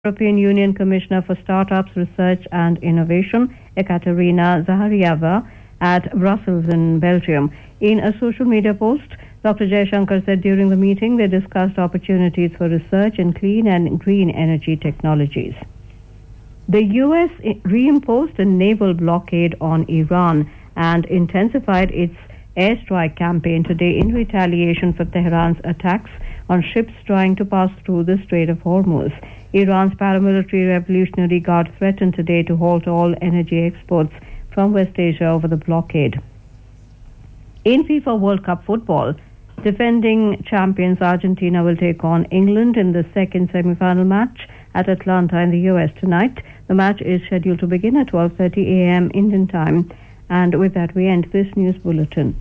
European Union Commissioner for Startups, Research and Innovation, Ekaterina Zaharieva, at Brussels in Belgium. In a social media post, Dr. Jaishankar said during the meeting they discussed opportunities for research in clean and green energy technologies. The U.S. i- reimposed a naval blockade on Iran and intensified its airstrike campaign today in retaliation for Tehran's attacks on ships trying to pass through the Strait of Hormuz. Iran's paramilitary Revolutionary Guard threatened today to halt all energy exports from West Asia over the blockade. In FIFA World Cup football, defending champions Argentina will take on England in the second semi-final match at Atlanta in the US tonight. The match is scheduled to begin at 12:30 a.m. Indian time. And with that, we end this news bulletin.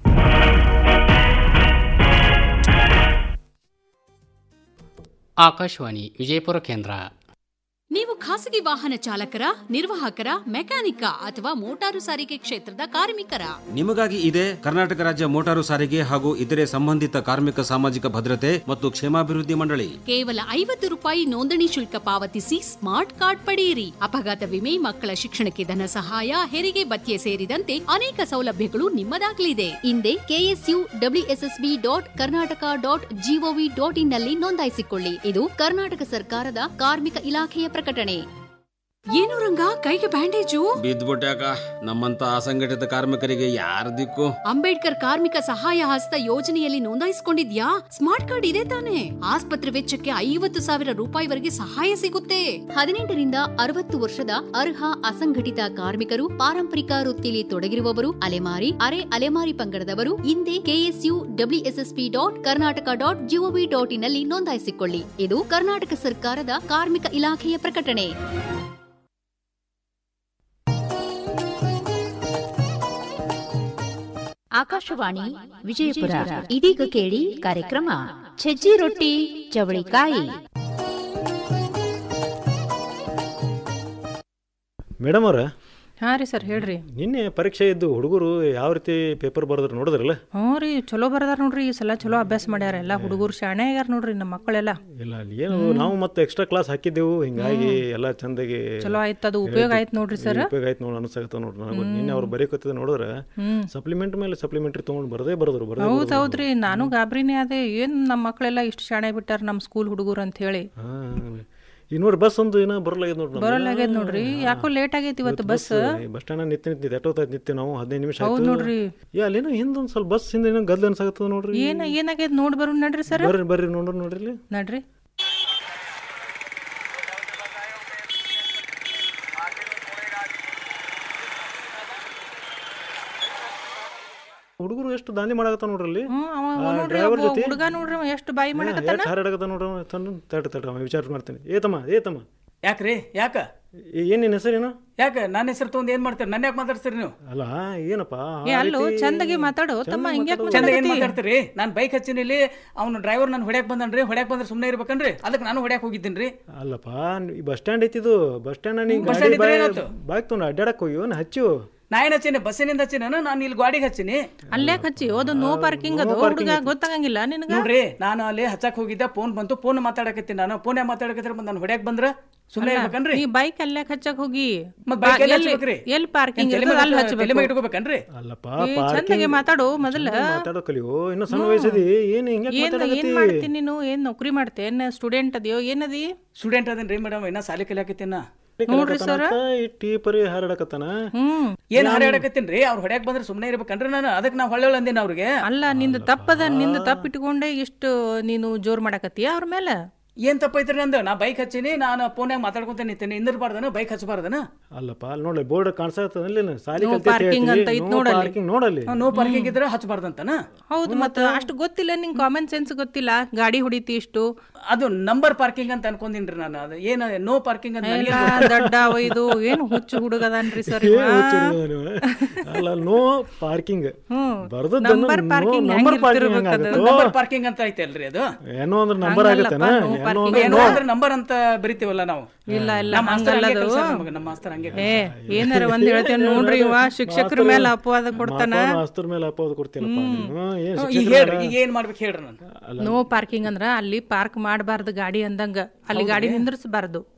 Akashvani Vijayapura ಕೇಂದ್ರ ನೀವು ಖಾಸಗಿ ವಾಹನ ಚಾಲಕರ ನಿರ್ವಾಹಕರ ಮೆಕ್ಯಾನಿಕ ಅಥವಾ motor ಸಾರಿಗೆ ಕ್ಷೇತ್ರದ ಕಾರ್ಮಿಕರ ನಿಮಗಾಗಿ ಇದೆ ಕರ್ನಾಟಕ ರಾಜ್ಯ ಮೋಟಾರು ಸಾರಿಗೆ ಹಾಗೂ ಇತರೆ ಸಂಬಂಧಿತ ಕಾರ್ಮಿಕ ಸಾಮಾಜಿಕ ಭದ್ರತೆ ಮತ್ತು ಕ್ಷೇಮಾಭಿವೃದ್ಧಿ ಮಂಡಳಿ ಕೇವಲ ಐವತ್ತು ರೂಪಾಯಿ ನೋಂದಣಿ ಶುಲ್ಕ ಪಾವತಿಸಿ ಸ್ಮಾರ್ಟ್ ಕಾರ್ಡ್ ಪಡೆಯಿರಿ ಅಪಘಾತ ವಿಮೆ ಮಕ್ಕಳ ಶಿಕ್ಷಣಕ್ಕೆ ಧನ ಸಹಾಯ ಹೆರಿಗೆ ಭತ್ಯೆ ಸೇರಿದಂತೆ ಅನೇಕ ಸೌಲಭ್ಯಗಳು ನಿಮ್ಮದಾಗಲಿದೆ ಹಿಂದೆ KSU WSSB dot Karnataka dot GOV dot in ನಲ್ಲಿ ನೋಂದಾಯಿಸಿಕೊಳ್ಳಿ ಇದು ಕರ್ನಾಟಕ ಸರ್ಕಾರದ ಕಾರ್ಮಿಕ ಇಲಾಖೆಯ ಪ್ರಕಟಣೆ ಏನು ರಂಗ ಕೈಗೆ ಬ್ಯಾಂಡೇಜು ಬಿದ್ದ್ಬಿಟ್ಯಾಕ ನಮ್ಮಂತ ಅಸಂಘಟಿತ ಕಾರ್ಮಿಕರಿಗೆ ಯಾರ ದಿಕ್ಕು ಅಂಬೇಡ್ಕರ್ ಕಾರ್ಮಿಕ ಸಹಾಯ ಹಸ್ತ ಯೋಜನೆಯಲ್ಲಿ ನೋಂದಾಯಿಸಿಕೊಂಡಿದ್ಯಾ ಸ್ಮಾರ್ಟ್ ಕಾರ್ಡ್ ಇದೆ ತಾನೆ ಆಸ್ಪತ್ರೆ ವೆಚ್ಚಕ್ಕೆ ಐವತ್ತು ಸಾವಿರ ರೂಪಾಯಿವರೆಗೆ ಸಹಾಯ ಸಿಗುತ್ತೆ ಹದಿನೆಂಟರಿಂದ ಅರವತ್ತು ವರ್ಷದ ಅರ್ಹ ಅಸಂಘಟಿತ ಕಾರ್ಮಿಕರು ಪಾರಂಪರಿಕ ವೃತ್ತಿಯಲ್ಲಿ ತೊಡಗಿರುವವರು ಅಲೆಮಾರಿ ಅರೆ ಅಲೆಮಾರಿ ಪಂಗಡದವರು ಹಿಂದೆ KSU WSSP dot Karnataka dot GOV dot in ನಲ್ಲಿ ನೋಂದಾಯಿಸಿಕೊಳ್ಳಿ ಇದು ಕರ್ನಾಟಕ ಸರ್ಕಾರದ ಕಾರ್ಮಿಕ ಇಲಾಖೆಯ ಪ್ರಕಟಣೆ ಆಕಾಶವಾಣಿ ವಿಜಯಪುರ ಇದೀಗ ಕೇಳಿ ಕಾರ್ಯಕ್ರಮ ಸಜ್ಜಿ ರೊಟ್ಟಿ ಚವಳಿಕಾಯಿ ಮೇಡಮ್ ಅವ್ರ ಹಾಂ ರೀ ಸರ್ ಹೇಳ್ರಿ ನಿನ್ನೆ ಪರೀಕ್ಷೆ ಇದ್ದು ಹುಡುಗರು ಯಾವ ರೀತಿ ಪೇಪರ್ ಬರೆದ್ರು ನೋಡಿದ್ರಲ್ಲ ಹ್ಞೂ ರೀ ಚಲೋ ಬರ್ದಾರ ನೋಡ್ರಿ ಈ ಸಲ ಚಲೋ ಅಭ್ಯಾಸ ಮಾಡ್ಯಾರ ಎಲ್ಲ ಹುಡುಗರು ಶಾಣೆ ಆಗ್ಯಾರ ನೋಡ್ರಿ ನಮ್ಮ ಮಕ್ಕಳೆಲ್ಲ ಇಲ್ಲ ಅಲ್ಲಿ ಏನು ನಾವು ಮತ್ತೆ ಎಕ್ಸ್ಟ್ರಾ ಕ್ಲಾಸ್ ಹಾಕಿದ್ದೆವು ಹಿಂಗಾಗಿ ಎಲ್ಲ ಚಂದಾಗಿ ಚಲೋ ಆಯ್ತು ಅದು ಉಪಯೋಗ ಆಯ್ತು ನೋಡ್ರಿ ಸರ್ ಉಪಯೋಗ ಆಯ್ತು ನೋಡಿ ಅನ್ಸಾಗತ್ತ ನೋಡ್ರಿ ನನಗೂ ನಿನ್ನೆ ಅವ್ರು ಬರೀಕತ್ತಿದ ನೋಡಿದ್ರೆ ಸಪ್ಲಿಮೆಂಟ್ ಮೇಲೆ ಸಪ್ಲಿಮೆಂಟ್ರಿ ತೊಗೊಂಡು ಬರದೇ ಬರೆದ್ರು ಬರದೇ ಹೌದ್ ಹೌದ್ರಿ ನಾನು ಗಾಬ್ರಿನೇ ಅದೇ ಏನ್ ನಮ್ಮ ಮಕ್ಕಳೆಲ್ಲ ಇಷ್ಟು ಶಾಣೆ ಬಿಟ್ಟಾರ ನಮ್ಮ ಸ್ಕೂಲ್ ಹುಡುಗರು ಅಂತ ಹೇಳಿ ಹಾಂ ಈಗ ನೋಡಿ ಬಸ್ ಒಂದು ಏನೋ ಬರಲಾಗ್ಯದ ನೋಡ್ರಿ ನಮ್ದು. ಬರಲ್ಲ ಆಗ್ಯದ ನೋಡ್ರಿ ಯಾಕೋ ಲೇಟ್ ಆಗೈತಿ ಇವತ್ತು ಬಸ್ ಬಸ್ ಸ್ಟ್ಯಾಂಡ್ ನಿಂತು ನಿಂತಿದ್ದು ಎಷ್ಟೊತ್ತಾಯ್ತು ನಿಂತೀವಿ ನಾವು ಹದಿನೈದು ನಿಮಿಷ ಹೌದ್ ಆಯ್ತು ನೋಡ್ರಿ ಯಾ ಅಲ್ಲೇನೋ ಹಿಂದೊಂದು ಸ್ವಲ್ಪ ಬಸ್ ಹಿಂದೆ ಏನೋ ಗದ್ಲ ಅನ್ಸಾಗತ್ತದ ನೋಡ್ರಿ ಏನ ಏನಾಗೈತ್ ನೋಡ್ ಬರು ನಡ್ರಿ ಸರ್ ಬರ್ರಿ ಬರ್ರಿ ನೋಡ್ರಿ ನೋಡ್ರಿ ಇಲ್ಲಿ ನಡ್ರಿ ಹುಡುಗರು ಎಷ್ಟು ದಾಂಧಿ ಮಾಡಕತ್ತ ನೋಡ್ರಿ ಅಲ್ಲಿ ಹ್ಮ್ ಅವ ಆ, ಅವ ನೋಡ್ರಿ driver ಒಬ್ಬ ಜೊತೆ? ಹುಡುಗ ನೋಡ್ರಿ ಅವ ಎಷ್ಟು ಬಾಯಿ ಮಾಡಕತ್ತಾನ ಎಷ್ಟು ಹಾರಾಡಕತ್ತ ನೋಡ್ರಿ ಅವ ತಂದು ತಡ್ರಿ ತಡ್ರಿ ಅವ ವಿಚಾರ ಮಾಡ್ತೀನಿ ಏ ತಮ್ಮ ಏ ತಮ್ಮ ಯಾಕ್ರಿ ಯಾಕ ಏನ್ ನಿನ್ನ ಹೆಸರೇನು ಯಾಕ ನನ್ನ ಹೆಸರು ತಗೊಂಡ್ ಏನ್ ಮಾಡ್ತೀರಿ ನನ್ನ ಯಾಕೆ ಮಾತಾಡ್ತೀರಿ ನೀವು ಅಲ್ಲ ಏನಪ್ಪ ಏ ಅಲ್ಲೋ ಚಂದಗೆ ಮಾತಾಡು ತಮ್ಮ ಹಿಂಗ್ಯಾಕ್ ಚಂದ ಏನ್ ಮಾತಾಡಕತ್ತಿ? ಮಾತಾಡ್ತೀರಿ ನಾನು ಬೈಕ್ ಹಚ್ಚಿನಿ ಇಲ್ಲಿ ಅವ್ನು ಡ್ರೈವರ್ ನಾನು ಹೊಡ್ಯಾಕ್ ಬಂದನ್ರಿ ಹೊಡ್ಯಾಕ್ ಬಂದ್ರೆ ಸುಮ್ಮನೆ ಇರ್ಬೇಕನ್ರಿ ಅದಕ್ಕೆ ನಾನು ಹೊಡ್ಯಾಕ್ ಹೋಗಿದ್ದೀನಿ ಅಲ್ಲಪ್ಪ ಬಸ್ ಸ್ಟ್ಯಾಂಡ್ ಐತಿದು ಬಸ್ ಸ್ಟ್ಯಾಂಡ್ ನೀ ಬಸ್ ಗಾಡಿ ಸ್ಟ್ಯಾಂಡ್ ಇದ್ರೆ ಏನಾಯ್ತು? ಬಾಯ್ಕ್ ತೊಗೊಂಡು ಅಡ್ಡಾಡಕ್ ಹೋಗಿ ಅವ್ನು ಹಚ್ಚು ನಾ ಏನ್ ಹಚ್ಚಿನಿ ಬಸ್ಸಿನಿಂದ ಹಚ್ಚಿನ ನಾನು ಇಲ್ಲಿ ಗಾಡಿಗೆ ಹಚ್ಚಿನಿ ಅಲ್ಲೇ ಹಚ್ಚಿ ಅದು ನೋ ಪಾರ್ಕಿಂಗ್ ಅದು ಹುಡುಗ ಗೊತ್ತಾಗಂಗಿಲ್ಲ ನಿನಗ ನೋಡ್ರಿ ನಾನು ಅಲ್ಲಿ ಹಚ್ಚಕ್ ಹೋಗಿದ್ದೆ ಫೋನ್ ಬಂತು ಫೋನ್ ಮಾತಾಡಕತ್ತೀನಿ ನಾನು ಫೋನ್ ಮಾತಾಡಕತ್ತೀರಿ ಬಂದು ನಾನು ಹೊಡ್ಯಾಕ್ ಬಂದ್ರ ಸುಮ್ಮನೆ ಇರ್ಬೇಕನ್ರಿ ನೀ ಬೈಕ್ ಅಲ್ಲೇ ಹಚ್ಚಕ್ ಹೋಗಿ ಮತ್ ಬೈಕ್ ಎಲ್ಲಿ ಎಲ್ಲಿ- ಹಚ್ಬೇಕ್ರಿ ಎಲ್ಲಿ ಪಾರ್ಕಿಂಗ್ ತಲೆ ಇರ್ತದ ಅಲ್ಲಿ ಮೇಲೆ ತಲೆ ಮೇಲೆ ಹಚ್ಚಬೇಕು ಇಟ್ಕೋಬೇಕನ್ರಿ ಅಲ್ಲಪ್ಪ ಏ, parking- ಚಂದಗೆ ಮಾತಾಡು ಮೊದಲ ಮಾತಾಡೋ ಕಲಿಯೋ ಇನ್ನು ಸಣ್ಣ ವಯಸ್ಸದಿ ಏನು ಹಿಂಗೆ ಏನ್ ಏನ್ ಮಾತಾಡಕತ್ತಿ ಮಾಡ್ತೀನಿ ನೀನು ಏನ್ ನೌಕರಿ ಮಾಡ್ತೇನ್ ಸ್ಟೂಡೆಂಟ್ ಅದಿಯೋ ಏನದಿ ಸ್ಟೂಡೆಂಟ್ ಅದನ್ರಿ ಮೇಡಮ್ ಇನ್ನ ಸಾಲಿ ಕಲಿಯಾಕತ್ತೀನ ನೋಡ್ರಿ ಸರ್ ಈ ಟೀ ಪರಿ ಹಾರಾಡಕತ್ತಾನ ಹ್ಮ್ ಏನ್ ಹಾರಾಡಕತ್ತೀನ್ರಿ ಅವ್ರು ಹೊಡ್ಯಾಕ್ ಬಂದ್ರೆ ಸುಮ್ಮನೆ ಇರ್ಬೇಕನ್ರಿ ನಾನು ಅದಕ್ಕೆ ನಾವು ಹೊಳ್ಳೆ ಅಂದಿನ ಅವ್ರಿಗೆ ಅಲ್ಲ ನಿಂದ ತಪ್ಪದ ನಿಂದ ತಪ್ಪ ಇಟ್ಕೊಂಡೆ ಇಷ್ಟು ನೀನು ಜೋರ್ ಮಾಡಕತ್ತೀಯ ಅವ್ರ ಮೇಲೆ ಏನ್ ತಪ್ಪೈತ್ರಿ ನಂದು ನಾ ಬೈಕ್ ಹಚ್ಚಿನಿ ನಾನು ಫೋನ್ಯಾಗ ಮಾತಾಡ್ಕೊಂತ ನಿಂತೇನೆ ಇಂದಿರ್ಬಾರ್ದನ ಬೈಕ್ ಹಚ್ಚಬಾರ್ದನ ಅಲ್ಲಪ್ಪ ಅಲ್ಲಿ ನೋಡಿ ಬೋರ್ಡ್ ಕಾಣಿಸತ್ತಲ್ಲಿ ಸಾಲಿ No parking ಅಂತ ಐತ್ ನೋಡಲ್ಲಿ. ಪಾರ್ಕಿಂಗ್ ನೋಡಲ್ಲಿ ನೋ ಪಾರ್ಕಿಂಗ್ ಇದ್ರೆ ಹಚ್ಬಾರ್ದಂತನ ಹೌದು ಮತ್ತ ಅಷ್ಟು ಗೊತ್ತಿಲ್ಲ ನಿಂಗ್ ಕಾಮನ್ ಸೆನ್ಸ್ ಗೊತ್ತಿಲ್ಲ ಗಾಡಿ ಹೊಡಿತಿ ಇಷ್ಟು ಅದು ನಂಬರ್ ಪಾರ್ಕಿಂಗ್ ಅಂತ ಅನ್ಕೊಂಡಿನ್ರಿ ನಾನು ಅದು ಏನ ನೋ ಪಾರ್ಕಿಂಗ್ ಅಂತ ನನಗೆ ಎಲ್ಲ ದಡ್ಡ ಅವ ಇದು ಏನು ಹುಚ್ಚು ಹುಡುಗದನ್ರಿ ಸರ್ ಏ ಹುಚ್ಚು ನೀವು. ಅಲ್ಲ ನೋ ಪಾರ್ಕಿಂಗ್ ಹ್ಮ್. ಬರ್ದದ್ದನ್ನು Number parking ನಂಬರ್ ಹೆಂಗ್ ಪಾರ್ಕಿಂಗ್ ಇರ್ತಿರ್ಬೇಕು ಅದು? ಹೆಂಗಾಗತ್ತೋ? ನಂಬರ್ ಪಾರ್ಕಿಂಗ್ ಅಂತ ಐತೆ ಅಲ್ರಿ ಅದು ಏನೋ ಅಂದ್ರೆ ನಂಬರ್ ಹಂಗಲ್ಲಪ್ಪ, ಆಗತ್ತೇನ no ಏನೋ parking. ಅಂದ್ರೆ ಏನೋ ಅಂದ್ರೆ ನಂಬರ್ ಅಂತ ಬರಿತೀವಲ್ಲ ನಾವು ಇಲ್ಲ ಇಲ್ಲ ನಮ್ಮ ಮಾಸ್ತರ್ ಹಂಗೆ ಹಂಗಲ್ಲದು ಕಲ್ಸ್ಯಾರ ನಮಗೆ, ನಮ್ಮ ಮಾಸ್ತರ್ ಹಂಗೆ ಏ ಏನಾರ ಒಂದ್ ಹೇಳ್ತೇನೆ ನೋಡ್ರಿ ಇವ ಶಿಕ್ಷಕರ ಮೇಲೆ ಅಪವಾದ ಕೊಡ್ತಾನ ಮಾಸ್ತರ್ ಮೇಲೆ ಅಪವಾದ ಕೊಡ್ತೀನಪ್ಪ ನೀನು ಏನ್ ಈಗ ಶಿಕ್ಷಕರ ಹೇಳ್ರಿ ಈಗ ಏನ್ ಮಾಡ್ಬೇಕು ಹೇಳ್ರಿ ನಾನು ನೋ ಪಾರ್ಕಿಂಗ್ ಅಂದ್ರ ಅಲ್ಲಿ ಪಾರ್ಕ್ ಮಾಡಬಾರ್ದು ಗಾಡಿ ಅಂದಂಗ ಅಲ್ಲಿ ಗಾಡಿ ನಿಂದ್ರಿಸಬಾರ್ದು